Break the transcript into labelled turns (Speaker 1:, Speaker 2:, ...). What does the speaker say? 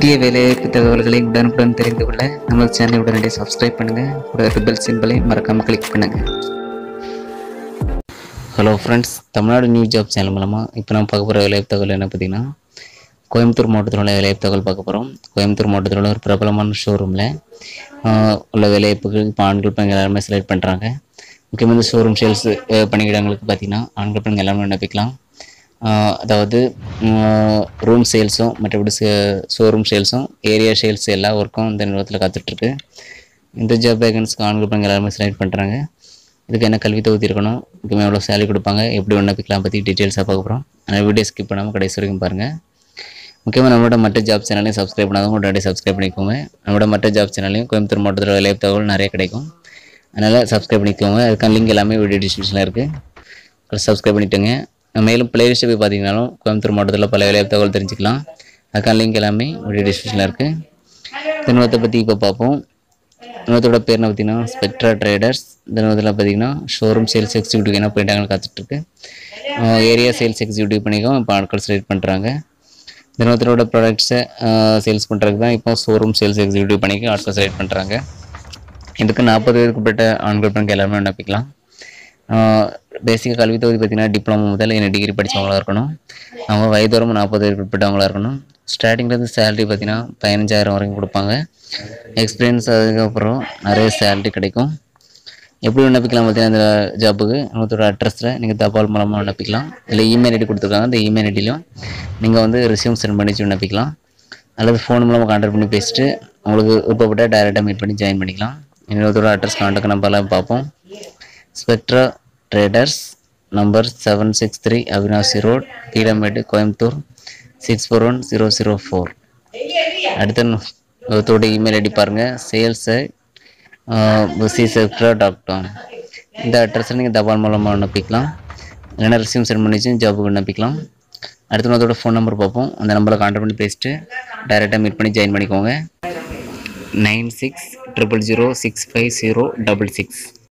Speaker 1: புதிய வேலைவாய்ப்பு தகவல்களை உடனுக்குடன் தெரிந்து கொள்ள நமது சேனலை உடனடியாக சப்ஸ்கிரைப் பண்ணுங்கள் கூட பெல் சிம்பிளை மறக்காமல் கிளிக் பண்ணுங்கள் hello friends Tamil Nadu new job channel மூலமாக இப்போ நம்ம பார்க்க போகிற வேலைவாய்ப்பு தகவல் என்ன பார்த்தீங்கன்னா கோயம்புத்தூர் மாவட்டத்தில் உள்ள வேலைவாய்ப்பு தகவல் பார்க்க போகிறோம் கோயம்புத்தூர் மாவட்டத்தில் உள்ள ஒரு பிரபலமான ஷோரூமில் உள்ள வேலைவாய்ப்புகள் இப்போ ஆண்கள் பெண்கள் எல்லாருமே செலக்ட் பண்ணுறாங்க முக்கியமாக இந்த ஷோரூம் சேல்ஸ் பணியிடங்களுக்கு பார்த்தீங்கன்னா ஆண்கள் பெண்கள் எல்லாமே விண்ணப்பிக்கலாம் ஆஹ் அதாவது ரூம் சேல்ஸும் மற்றபடி ஷோரூம் சேல்ஸும் ஏரியா சேல்ஸ் எல்லா ஒர்க்கும் இந்த நிறுவனத்தில் காத்துட்ருக்கு இந்த ஜாப் வேகன்ஸ்க்கு ஆண்கள் பெண்கள் எல்லாருமே செலக்ட் பண்ணுறாங்க இதுக்கு என்ன கல்வி தொகுதி இருக்கணும் முக்கியமாக எவ்வளோ சேலரி கொடுப்பாங்க எப்படி விண்ணப்பிக்கலாம் பற்றி டீட்டெயில்ஸாக பார்க்க போகிறோம் அந்த வீடியோ ஸ்கிப் பண்ணாமல் கடைசி வரைக்கும் பாருங்கள் முக்கியமாக நம்மளோட மற்ற ஜாப் சேனலையும் சப்ஸ்கிரைப் பண்ணாதவங்க உடனடி சப்ஸ்கிரைப் பண்ணிக்கோங்க நம்மளோட மற்ற ஜாப் சேனலையும் கோயம்புத்தூர் மாவட்டத்தில் வேலை தகவல் நிறைய கிடைக்கும் அதனால் சப்ஸ்கிரைப் பண்ணிக்கோங்க அதுக்கான லிங்க் எல்லாமே வீடியோ டிஸ்கிரிப்ஷனில் இருக்குது சப்ஸ்கிரைப் பண்ணிட்டோங்க மேலும் பிளேலிஸ்ட்டு போய் பார்த்தீங்கன்னாலும் கோயம்புத்தூர் மாவட்டத்தில் பல வேலை தகவல் தெரிஞ்சுக்கலாம் அதுக்கான லிங்க் எல்லாமே வீடியோ டிஸ்கிரிப்ஷனில் இருக்குது இந்த நிறுவனத்தை பற்றி இப்போ பார்ப்போம் நிறுவனத்தோட பேர் என்ன பார்த்தீங்கன்னா ஸ்பெக்ட்ரா ட்ரேடர்ஸ் இந்த நிறுவனத்தில் பார்த்தீங்கன்னா ஷோரூம் சேல்ஸ் எக்ஸிக்யூட்டிவ் என்ன போயிட்டாங்கன்னு காத்துட்ருக்கு ஏரியா சேல்ஸ் எக்ஸிக்யூட்டிவ் பண்ணிக்கும் இப்போ ஆட்கள் செலக்ட் பண்ணுறாங்க இந்த நிறுவனத்தோட ப்ராடக்ட்ஸை சேல்ஸ் பண்ணுறதுக்கு தான் இப்போ ஷோரூம் சேல்ஸ் எக்ஸிக்யூட்டிவ் பண்ணிக்கு ஆட்கள் செலக்ட் பண்ணுறாங்க இதுக்கு நாற்பது வயதுக்குட்பட்ட ஆண்கள் பெண்கள் எல்லாருமே விண்ணப்பிக்கலாம் பேசிக் கல்வி தொகுதி பார்த்தீங்கன்னா டிப்ளமோ முதல் என்ன டிகிரி படித்தவங்களா இருக்கணும் அவங்க வயது வரம்பு நாற்பது வயதுக்குட்பட்டவங்களா இருக்கணும் ஸ்டார்டிங்லேருந்து சேலரி பார்த்தீங்கன்னா பதினஞ்சாயிரம் வரைக்கும் கொடுப்பாங்க எக்ஸ்பீரியன்ஸ் அதுக்கப்புறம் நிறைய சேலரி கிடைக்கும் எப்படி விண்ணப்பிக்கலாம் பார்த்தீங்கன்னா இந்த ஜாப்புக்கு உங்களோட அட்ரஸில் நீங்கள் தபால் மூலமாக விண்ணப்பிக்கலாம் இல்லை இமெயில் ஐடி கொடுத்துருக்காங்க இந்த இமெயில் ஐடியிலும் நீங்கள் வந்து ரிசியூம் சென்ட் பண்ணி வச்சு விண்ணப்பிக்கலாம் அல்லது ஃபோன் மூலமாக கான்டாக்ட் பண்ணி பேசிட்டு உங்களுக்கு விருப்பப்பட்ட டைரெக்டாக மீட் பண்ணி ஜாயின் பண்ணிக்கலாம் இன்னொருத்தரோட அட்ரஸ் கான்டாக்ட் நம்பர்லாம் பார்ப்போம் Spectra traders number seven six three Avinashi road Keelamedu Coimbatore six four one zero zero four அடுத்த ஒருத்தரோட இமெயில் ஐடி பாருங்கள் சேல்ஸை புசி செக்ட்ரா டாட் காம் இந்த அட்ரஸில் நீங்கள் தபால் மூலமாக விண்ணப்பிக்கலாம் இல்லைன்னா ரெசியூம் சென்ட் பண்ணி வச்சு ஜாபுக்கு விண்ணப்பிக்கலாம் அடுத்த அதோட ஃபோன் நம்பர் பார்ப்போம் அந்த நம்பரில் கான்டாக்ட் பண்ணி பேசிட்டு டைரெக்டாக மீட் பண்ணி ஜாயின் பண்ணிக்கோங்க nine six triple zero six five zero double six